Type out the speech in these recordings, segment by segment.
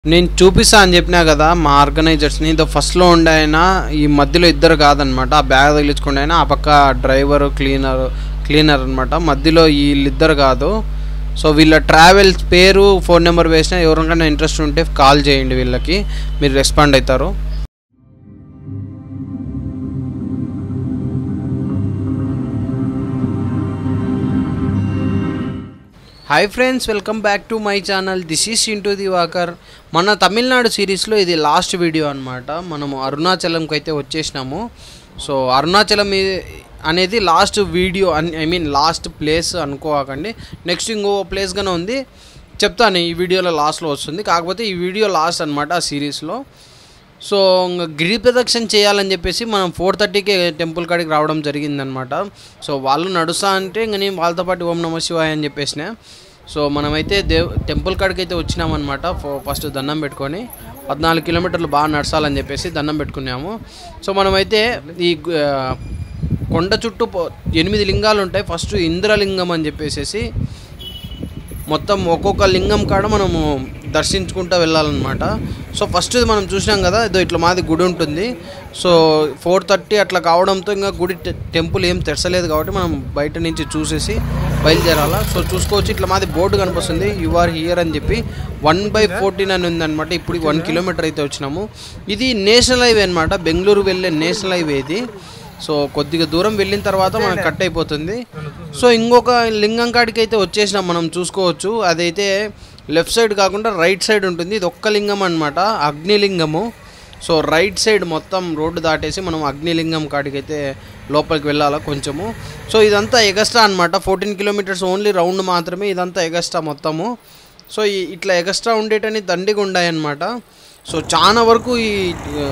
నేను చూపిస్తా అని చెప్పినా కదా మా ఆర్గనైజర్స్ని ఇదో ఫస్ట్లో ఉండే ఆయన ఈ మధ్యలో ఇద్దరు కాదనమాట ఆ బ్యాగ్ తగిలించుకుంటే ఆయన ఆ పక్క డ్రైవరు క్లీనర్ క్లీనర్ అనమాట మధ్యలో వీళ్ళిద్దరు కాదు సో వీళ్ళ ట్రావెల్స్ పేరు ఫోన్ నెంబర్ వేసినా ఎవరికైనా ఇంట్రెస్ట్ ఉంటే కాల్ చేయండి వీళ్ళకి మీరు రెస్పాండ్ అవుతారు hi friends welcome back to my channel this is into the walker మన తమిళనాడు సిరీస్లో ఇది లాస్ట్ వీడియో అనమాట మనము అరుణాచలంకి అయితే వచ్చేసినాము సో అరుణాచలం ఈ- అనేది last video I mean last place అనుకోకండి నెక్స్ట్ ఇంకో ప్లేస్ గానే ఉంది చెప్తాను ఈ వీడియోలో లాస్ట్లో వస్తుంది కాకపోతే ఈ వీడియో లాస్ట్ అనమాట ఆ సిరీస్లో సో ఇంక గిరి ప్రదక్షిణ చేయాలని చెప్పేసి మనం ఫోర్ థర్టీకి టెంపుల్ కాడికి రావడం జరిగిందనమాట సో వాళ్ళు నడుస్తా అంటే ఇంక నేను వాళ్ళతో పాటు ఓం నమ శివాయ అని చెప్పేసిన సో మనమైతే దేవ్ టెంపుల్ కాడికి అయితే వచ్చినామన్నమాట ఫో- ఫస్ట్ దండం పెట్టుకొని పద్నాలుగు కిలోమీటర్లు బాగా నడచాలని చెప్పేసి దండం పెట్టుకున్నాము సో మనమైతే ఈ గు- ఆ, కొండ చుట్టూ పో- ఎనిమిది లింగాలు ఉంటాయి ఫస్ట్ ఇంద్రలింగం అని చెప్పేసి మొత్తం ఒక్కొక్క లింగం కాడ మనము దర్శించుకుంటూ వెళ్ళాలన్నమాట సో ఫస్ట్ ఇది మనం చూసినాం కదా ఇదో ఇట్లా మాది గుడి ఉంటుంది సో ఫోర్ థర్టీ అట్లా కావడంతో ఇంకా గుడి టె- టెంపుల్ ఏం తెరచలేదు కాబట్టి మనం బయట నుంచి చూసేసి బయలుదేరాలా సో చూసుకోవచ్చు ఇట్లా మాది బోర్డు కనిపిస్తుంది యు ఆర్ హియర్ అని చెప్పి వన్ బై ఫోర్టీన్ అని ఉందన్నమాట ఇప్పుడు వన్ కిలోమీటర్ అయితే వచ్చినాము ఇది నేషనల్ హైవే అనమాట బెంగళూరు వెళ్ళే నేషనల్ హైవే ఇది సో కొద్దిగా దూరం వెళ్ళిన తర్వాత మనకు కట్ అయిపోతుంది సో ఇంకొక లింగం కాడికి అయితే వచ్చేసినాం మనం చూసుకోవచ్చు అదైతే లెఫ్ట్ సైడ్ కాకుండా రైట్ సైడ్ ఉంటుంది ఇది ఒక్క లింగం అనమాట అగ్నిలింగము సో రైట్ సైడ్ మొత్తం రోడ్డు దాటేసి మనం అగ్నిలింగం కాడికి అయితే లోపలికి వెళ్ళాలా కొంచెము సో ఇదంతా ఎగస్ట్రా అనమాట ఫోర్టీన్ కిలోమీటర్స్ ఓన్లీ రౌండ్ మాత్రమే ఇదంతా ఎగస్ట్రా మొత్తము సో ఈ ఇట్లా ఎగస్ట్రా ఉండేటని దండిగా ఉన్నాయన్నమాట సో చాలా వరకు ఈ ఆ,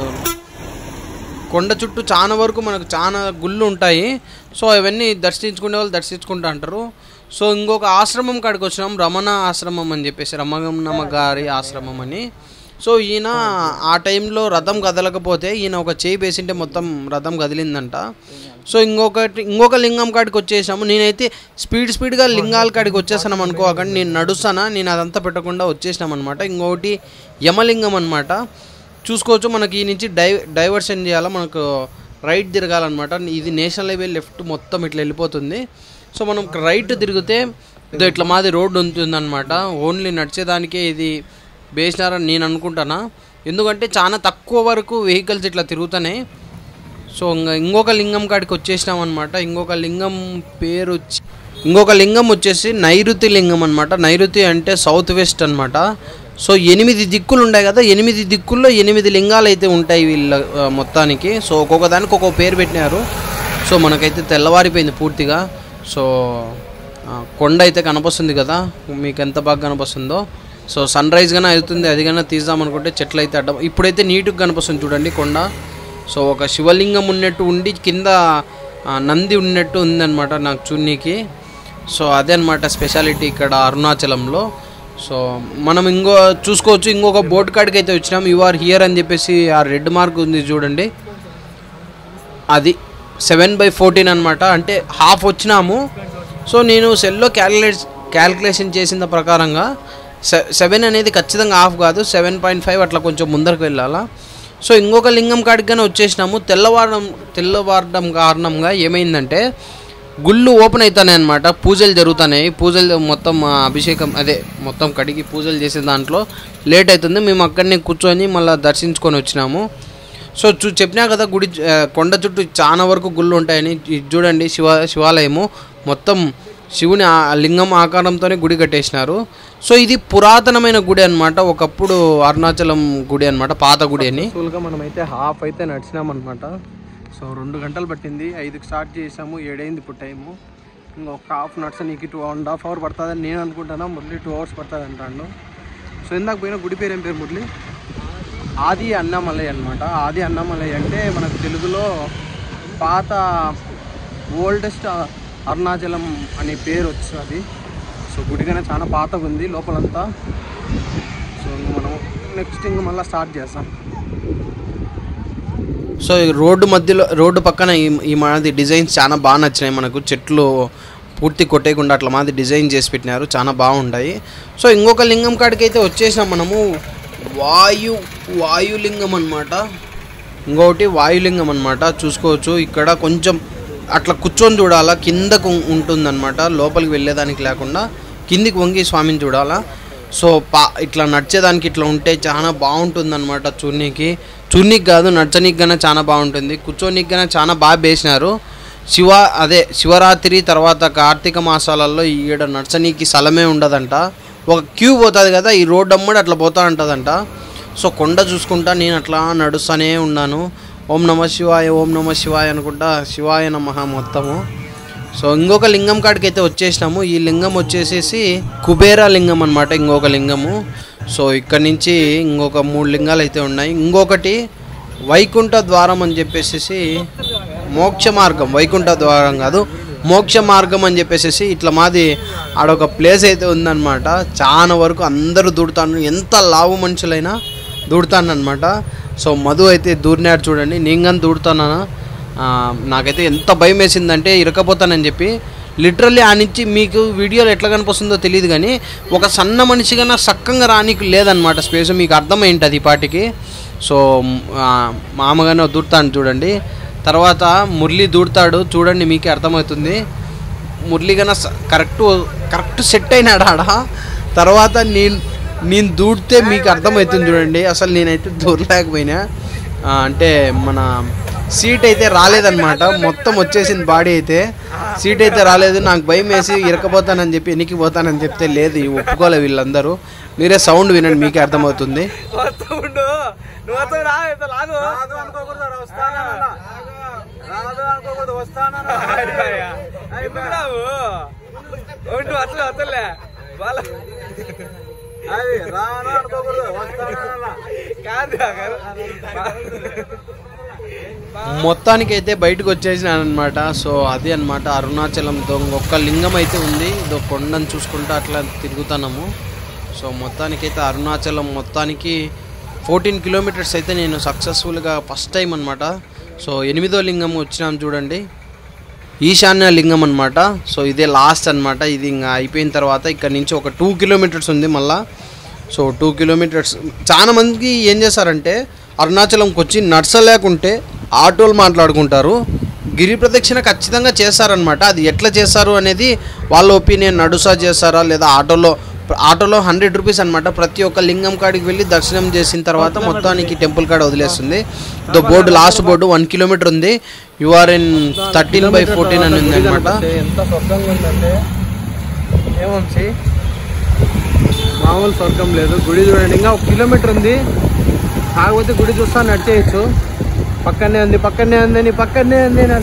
కొండ చుట్టూ చాలా వరకు మనకు చాలా గుళ్ళు ఉంటాయి సో అవన్నీ దర్శించుకునే వాళ్ళు దర్శించుకుంటూ అంటారు సో ఇంకొక ఆశ్రమం కాడికి వచ్చినాం రమణ ఆశ్రమం అని చెప్పేసి రమణమ్మ గారి ఆశ్రమం అని సో ఈయన ఆ టైంలో రథం కదలకపోతే ఈయన ఒక చేయి వేసింటే మొత్తం రథం కదిలిందంట సో ఇంకొకటి ఇంకొక లింగం కాడికి వచ్చేసాము నేనైతే స్పీడ్ స్పీడ్గా లింగాల కాడికి వచ్చేసాను అనుకోకండి నేను నడుస్తానా నేను అదంతా పెట్టకుండా వచ్చేసినాం అనమాట ఇంకొకటి యమలింగం అనమాట చూసుకోవచ్చు మనకి ఈ నుంచి డై డైవర్షన్ చేయాలా మనకు రైట్ తిరగాలన్నమాట ఇది నేషనల్ హైవే లెఫ్ట్ మొత్తం ఇట్లా వెళ్ళిపోతుంది సో మనం రైట్ తిరిగితే ఇదో ఇట్లా మాది రోడ్డు ఉంటుందన్నమాట ఓన్లీ నడిచేదానికే ఇది వేసినారని నేను అనుకుంటానా ఎందుకంటే చాలా తక్కువ వరకు వెహికల్స్ ఇట్లా తిరుగుతున్నాయి సో ఇంక ఇంకొక లింగం కాడికి వచ్చేసినాం అనమాట ఇంకొక లింగం పేరు వచ్చి ఇంకొక లింగం వచ్చేసి నైరుతి లింగం అనమాట నైరుతి అంటే సౌత్ వెస్ట్ అనమాట సో ఎనిమిది దిక్కులు ఉన్నాయి కదా ఎనిమిది దిక్కుల్లో ఎనిమిది లింగాలు అయితే ఉంటాయి వీళ్ళ ఆ, మొత్తానికి సో ఒక్కొక్క దానికి ఒక్కొక్క పేరు పెట్టినారు సో మనకైతే తెల్లవారిపోయింది పూర్తిగా సో ఆ, కొండ అయితే కనిపిస్తుంది కదా మీకు ఎంత బాగా కనిపిస్తుందో సో సన్ రైజ్ గానే అవుతుంది అది కానీ తీద్దామనుకుంటే చెట్లు అయితే అడ్డం ఇప్పుడైతే నీట్గా కనిపిస్తుంది చూడండి కొండ సో ఒక శివలింగం ఉన్నట్టు ఉండి కింద ఆ, నంది ఉన్నట్టు ఉందన్నమాట నాకు చూడనీకి సో అదే అనమాట స్పెషాలిటీ ఇక్కడ అరుణాచలంలో సో మనం ఇంకో చూసుకోవచ్చు ఇంకొక బోట్ కాడికి అయితే వచ్చినాం యు ఆర్ హియర్ అని చెప్పేసి ఆ రెడ్ మార్క్ ఉంది చూడండి అది సెవెన్ బై ఫోర్టీన్ అనమాట అంటే హాఫ్ వచ్చినాము సో నేను సెల్లో క్యాలిక్యులేట్ క్యాలిక్యులేషన్ చేసిన ప్రకారంగా సె సెవెన్ అనేది ఖచ్చితంగా హాఫ్ కాదు సెవెన్ పాయింట్ ఫైవ్ అట్లా కొంచెం ముందరకు వెళ్ళాలా సో ఇంకొక లింగం కాడికనే వచ్చేసినాము తెల్లవారడం తెల్లవారడం కారణంగా ఏమైందంటే గుళ్ళు ఓపెన్ అవుతాయి అనమాట పూజలు జరుగుతున్నాయి పూజలు మొత్తం ఆ, అభిషేకం అదే మొత్తం కడిగి పూజలు చేసే దాంట్లో లేట్ అవుతుంది మేము అక్కడనే కూర్చొని మళ్ళీ దర్శించుకొని వచ్చినాము సో చూ చెప్పినా కదా గుడి ఆ, కొండ చుట్టూ చాలా వరకు గుళ్ళు ఉంటాయని ఇది చూడండి శివ శివాలయము మొత్తం శివుని ఆ లింగం ఆకారంతోనే గుడి కట్టేసినారు సో ఇది పురాతనమైన గుడి అన్నమాట ఒకప్పుడు అరుణాచలం గుడి అన్నమాట పాత గుడి అని మనం అయితే హాఫ్ అయితే నడిచినామన్నమాట సో రెండు గంటలు పట్టింది ఐదుకి స్టార్ట్ చేసాము ఏడైంది ఇప్పుడు టైము ఇంకొక హాఫ్ నడిచనీకి టూ అండ్ హాఫ్ అవర్ పడుతుందని నేను అనుకుంటాను మురళి టూ అవర్స్ పడుతుంది అంటాను సో ఇందాక పోయిన గుడి పేరు ఏం పేరు మురళి ఆది అన్నమలై అన్నమాట ఆది అన్నమలై అంటే మనకు తెలుగులో పాత ఓల్డెస్ట్ అరుణాచలం అనే పేరు వస్తుంది సో గుడిగానే చాలా పాతగా ఉంది లోపలంతా సో ఇంక మనం నెక్స్ట్ ఇంక మళ్ళీ స్టార్ట్ చేస్తాం సో ఈ రోడ్డు మధ్యలో రోడ్డు పక్కన ఈ ఈ మాది డిజైన్స్ చాలా బాగా నచ్చినాయి మనకు చెట్లు పూర్తి కొట్టేయకుండా అట్లా మాది డిజైన్ చేసి పెట్టినారు చాలా బాగుంటాయి సో ఇంకొక లింగం కాడికి అయితే వచ్చేసినాం మనము వాయు వాయులింగం అన్నమాట ఇంకొకటి వాయులింగం అన్నమాట చూసుకోవచ్చు ఇక్కడ కొంచెం అట్లా కూర్చొని చూడాలా కిందకు ఉంటుందన్నమాట లోపలికి వెళ్ళేదానికి లేకుండా కిందికి వంగి స్వామిని చూడాలా సో పా ఇట్లా నడిచేదానికి ఇట్లా ఉంటే చాలా బాగుంటుందన్నమాట చూర్నీకి చూర్నీకి కాదు నడచనీకి గానే చాలా బాగుంటుంది కూర్చోనీకి గానే చాలా బాగా వేసినారు శివ అదే శివరాత్రి తర్వాత కార్తీక మాసాలలో ఈడ నడచనీకి స్థలమే ఉండదంట ఒక క్యూ పోతుంది కదా ఈ రోడ్ అమ్మడి అట్లా పోతా ఉంటుందంట సో కొండ చూసుకుంటా నేను అట్లా నడుస్తూనే ఉన్నాను ఓం నమ శివాయ ఓం నమ శివాయ అనుకుంటా శివాయ నమ మొత్తము సో ఇంకొక లింగం కాడికి అయితే వచ్చేసినాము ఈ లింగం వచ్చేసేసి కుబేర లింగం అనమాట ఇంకొక లింగము సో ఇక్కడ నుంచి ఇంకొక మూడు లింగాలు అయితే ఉన్నాయి ఇంకొకటి వైకుంఠ ద్వారం అని చెప్పేసి మోక్ష మార్గం వైకుంఠ ద్వారం కాదు మోక్ష మార్గం అని చెప్పేసి ఇట్లా మాది ఆడొక ప్లేస్ అయితే ఉందన్నమాట చాలా వరకు అందరూ దూడుతాను ఎంత లావు మనుషులైనా దూడుతాను అనమాట సో మధు అయితే దూరినాడు చూడండి నేను కానీ దూడుతానా ఆ, నాకైతే ఎంత భయం వేసిందంటే ఇరకపోతానని చెప్పి లిటరల్లీ ఆ నుంచి మీకు వీడియోలో ఎట్లా కనిపిస్తుందో తెలియదు కానీ ఒక సన్న మనిషిగా నా సక్కంగా రానికి లేదనమాట స్పేస్ మీకు అర్థమైంటుంది ఈ పాటికి సో ఆ, మామగానే దూడతాను చూడండి తర్వాత మురళి దూడతాడు చూడండి మీకే అర్థమవుతుంది మురళిగాన కరెక్ట్ కరెక్ట్ సెట్ అయినాడు ఆడ తర్వాత నేను నేను దూడితే మీకు అర్థమవుతుంది చూడండి అసలు నేనైతే దూరలేకపోయినా ఆ, అంటే మన సీట్ అయితే రాలేదన్నమాట మొత్తం వచ్చేసింది బాడీ అయితే సీట్ అయితే రాలేదు నాకు భయం వేసి ఇరకపోతానని చెప్పి ఎనికి పోతానని చెప్తే లేదు ఇవి ఒప్పుకోలే వీళ్ళందరూ మీరే సౌండ్ వినండి మీకే అర్థమవుతుంది వస్తూ ఉండు నువ్వు వస్తావు రా ఇంత లాగు రాదు అనుకోకూడదు వస్తానా రాదు అనుకోకూడదు వస్తానా ఎందుకు రావు ఉండు అసలు అసలే వాళ్ళ అది రాను అనుకోకూడదు వస్తానా కాదు మొత్తానికి అయితే బయటకు వచ్చేసినాను అనమాట సో అది అనమాట అరుణాచలంతో ఒక్క లింగం అయితే ఉంది ఇదో కొండను చూసుకుంటూ అట్లా తిరుగుతున్నాము సో మొత్తానికైతే అరుణాచలం మొత్తానికి ఫోర్టీన్ కిలోమీటర్స్ అయితే నేను సక్సెస్ఫుల్గా ఫస్ట్ టైం అనమాట సో ఎనిమిదో లింగం వచ్చినాం చూడండి ఈశాన్య లింగం అనమాట సో ఇదే లాస్ట్ అన్నమాట ఇది ఇంకా అయిపోయిన తర్వాత ఇక్కడ నుంచి ఒక టూ కిలోమీటర్స్ ఉంది మళ్ళా సో టూ కిలోమీటర్స్ చాలా మందికి ఏం చేస్తారంటే అరుణాచలంకి వచ్చి నడచలేకుంటే ఆటోలు మాట్లాడుకుంటారు గిరి ప్రదక్షిణ ఖచ్చితంగా చేస్తారనమాట అది ఎట్లా చేస్తారు అనేది వాళ్ళ ఒపీనియన్ నడుసా చేస్తారా లేదా ఆటోలో ఆటోలో హండ్రెడ్ రూపీస్ అనమాట ప్రతి ఒక్క లింగం కాడికి వెళ్ళి దర్శనం చేసిన తర్వాత మొత్తానికి టెంపుల్ కాడ వదిలేస్తుంది though board last board one kilometre ఉంది you are in thirteen by fourteen అని ఉంది అనమాట ఎంత స్వర్గంగా ఉందంటే ఏమంచి మామూలు స్వర్గం లేదు గుడి చూడండి ఇంకా ఒక కిలోమీటర్ ఉంది కాకపోతే గుడి చూస్తా నడిచేయచ్చు పక్కనే ఉంది పక్కనే ఉంది నీ పక్కనే ఉంది నా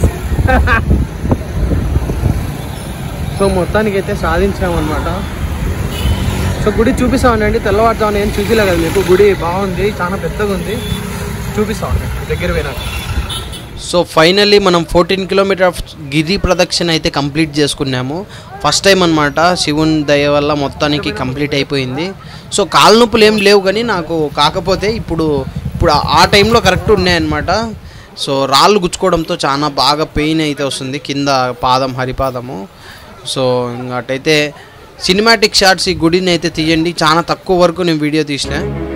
సో మొత్తానికి అయితే సాధించామన్నమాట సో గుడి చూపిస్తామండి తెల్లవారుజామున ఏం చూపిలే కదా మీకు గుడి బాగుంది చాలా పెద్దగా ఉంది చూపిస్తామండి దగ్గర పోయినాక సో ఫైనల్లీ మనం ఫోర్టీన్ కిలోమీటర్ గిరి ప్రదక్షిణ అయితే కంప్లీట్ చేసుకున్నాము ఫస్ట్ టైం అనమాట శివుని దయ వల్ల మొత్తానికి కంప్లీట్ అయిపోయింది సో కాళ్ళ నొప్పులు ఏం లేవు కానీ నాకు కాకపోతే ఇప్పుడు ఇప్పుడు ఆ- ఆ టైంలో కరెక్ట్ ఉన్నాయన్నమాట సో రాళ్ళు గుచ్చుకోవడంతో చాలా బాగా పెయిన్ అయితే వస్తుంది కింద పాదం హరిపాదము సో ఇంకా అటైతే సినిమాటిక్ షాట్స్ ఈ గుడిని అయితే తీయండి చాలా తక్కువ వరకు నేను వీడియో తీసిన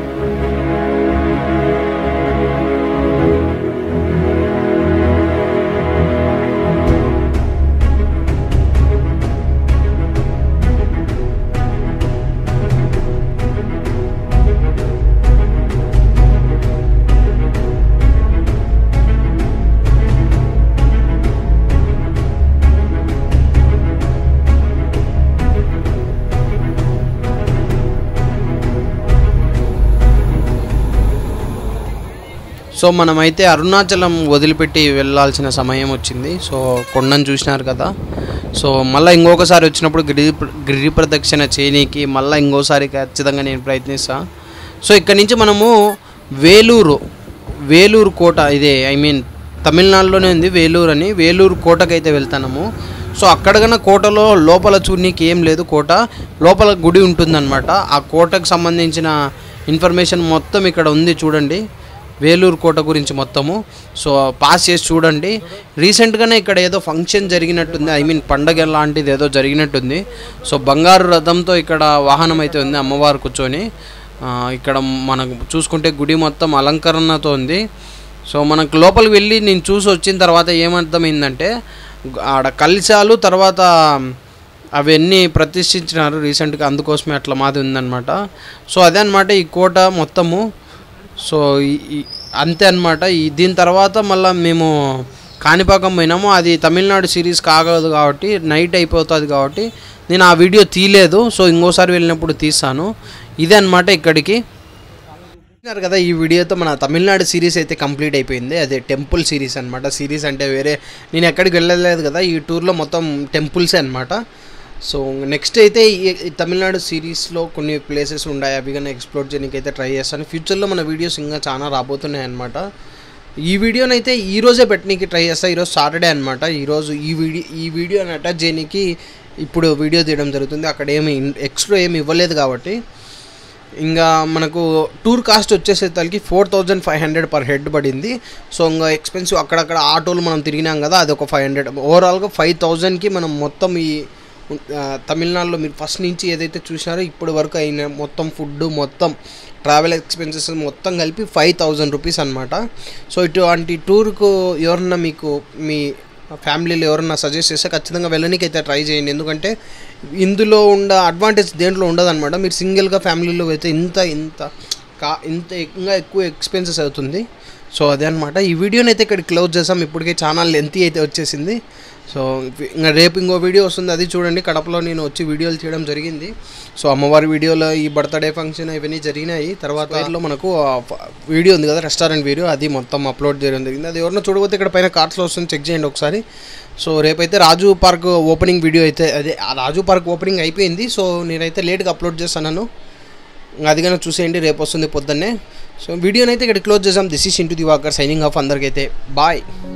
సో మనమైతే అరుణాచలం వదిలిపెట్టి వెళ్ళాల్సిన సమయం వచ్చింది సో కొండను చూసినారు కదా సో మళ్ళీ ఇంకొకసారి వచ్చినప్పుడు గిరి గిరి ప్రదక్షిణ చేయనీకి మళ్ళీ ఇంకోసారి ఖచ్చితంగా నేను ప్రయత్నిస్తా సో ఇక్కడ నుంచి మనము వేలూరు వేలూరు కోట ఇదే ఐ మీన్ తమిళనాడులోనే ఉంది వేలూరు అని వేలూరు కోటకైతే వెళ్తాము సో అక్కడ కన్నా కోటలో లోపల చూడనీకి ఏం లేదు కోట లోపల గుడి ఉంటుందన్నమాట ఆ కోటకు సంబంధించిన ఇన్ఫర్మేషన్ మొత్తం ఇక్కడ ఉంది చూడండి వేలూరు కోట గురించి మొత్తము సో పాస్ చేసి చూడండి రీసెంట్గానే ఇక్కడ ఏదో ఫంక్షన్ జరిగినట్టుంది ఐ మీన్ పండగ లాంటిది ఏదో జరిగినట్టుంది సో బంగారు రథంతో ఇక్కడ వాహనం అయితే ఉంది అమ్మవారు కూర్చొని ఆ, ఇక్కడ మనకు చూసుకుంటే గుడి మొత్తం అలంకరణతో ఉంది సో మనకు లోపలికి వెళ్ళి నేను చూసి వచ్చిన తర్వాత ఏమర్థమైందంటే ఆడ కలిశాలు తర్వాత అవన్నీ ప్రతిష్ఠించినారు రీసెంట్గా అందుకోసమే అట్లా మాది ఉందన్నమాట సో అదే అనమాట ఈ కోట మొత్తము సో ఈ- ఈ- అంతే అనమాట ఈ దీని తర్వాత మళ్ళీ మేము కాణిపాకం పోయినాము అది తమిళనాడు సిరీస్ కాగదు కాబట్టి నైట్ అయిపోతుంది కాబట్టి నేను ఆ వీడియో తీయలేదు సో ఇంకోసారి వెళ్ళినప్పుడు తీస్తాను ఇదే అనమాట ఇక్కడికి చూస్తున్నారు కదా ఈ వీడియోతో మన తమిళనాడు సిరీస్ అయితే కంప్లీట్ అయిపోయింది అదే టెంపుల్ సిరీస్ అనమాట సిరీస్ అంటే వేరే నేను ఎక్కడికి వెళ్ళలేదు కదా ఈ టూర్లో మొత్తం టెంపుల్సే అనమాట సో నెక్స్ట్ అయితే ఈ ఈ తమిళనాడు సిరీస్లో కొన్ని ప్లేసెస్ ఉన్నాయి అవి కానీ ఎక్స్ప్లోర్ చేయడానికి అయితే ట్రై చేస్తాను ఫ్యూచర్లో మన వీడియోస్ ఇంకా చాలా రాబోతున్నాయి అనమాట ఈ వీడియోనైతే ఈ రోజే పెట్టడానికి ట్రై చేస్తా ఈరోజు సాటర్డే అనమాట ఈరోజు ఈ వీడియో ఈ వీడియోని అటాచ్ చేయడానికి ఇప్పుడు వీడియో తీయడం జరుగుతుంది అక్కడ ఏమి ఎక్స్ట్రా ఏమి ఇవ్వలేదు కాబట్టి ఇంకా మనకు టూర్ కాస్ట్ వచ్చేసేసరికి four thousand five hundred per head పడింది సో ఇంకా ఎక్స్పెన్సివ్ అక్కడక్కడ ఆటోలు మనం తిరిగినాం కదా అది ఒక ఫైవ్ హండ్రెడ్ ఓవరాల్గా ఫైవ్ థౌజండ్కి మనం మొత్తం ఈ ఆ, తమిళనాడులో మీరు ఫస్ట్ నుంచి ఏదైతే చూసారో ఇప్పటి వరకు అయిన మొత్తం ఫుడ్ మొత్తం ట్రావెల్ ఎక్స్పెన్సెస్ మొత్తం కలిపి ఫైవ్ థౌజండ్ రూపీస్ అనమాట సో ఇటువంటి టూర్కు ఎవరన్నా మీకు మీ ఫ్యామిలీలో ఎవరన్నా సజెస్ట్ చేస్తే ఖచ్చితంగా వెళ్ళడానికి అయితే ట్రై చేయండి ఎందుకంటే ఇందులో ఉండ అడ్వాంటేజ్ దేంట్లో ఉండదన్నమాట మీరు సింగిల్గా ఫ్యామిలీలో అయితే ఇంత ఇంత కా ఇంత ఇంకా ఎక్కువ ఎక్స్పెన్సెస్ అవుతుంది సో అదే అనమాట ఈ వీడియోని అయితే ఇక్కడ క్లోజ్ చేసాం ఇప్పటికే చాలా లెంతీ అయితే వచ్చేసింది సో ఇంకా రేపు ఇంకో వీడియో వస్తుంది అది చూడండి కడపలో నేను వచ్చి వీడియోలు చేయడం జరిగింది సో అమ్మవారి వీడియోలో ఈ బర్త్డే ఫంక్షన్ ఇవన్నీ జరిగినాయి తర్వాత వీటిలో మనకు ఆ ఫ- వీడియో ఉంది కదా రెస్టారెంట్ వీడియో అది మొత్తం అప్లోడ్ చేయడం జరిగింది అది ఎవరినో చూడకపోతే ఇక్కడ పైన కార్డ్స్లో వస్తుంది చెక్ చేయండి ఒకసారి సో రేపైతే రాజు పార్క్ ఓపెనింగ్ వీడియో అయితే అదే ఆ రాజు పార్క్ ఓపెనింగ్ అయిపోయింది సో నేనైతే లేట్గా అప్లోడ్ చేస్తాను అది కానీ చూసేయండి రేపు వస్తుంది పొద్దున్నే సో వీడియోనైతే ఇక్కడ క్లోజ్ చేసాం this is into the walker signing off అందరికైతే బాయ్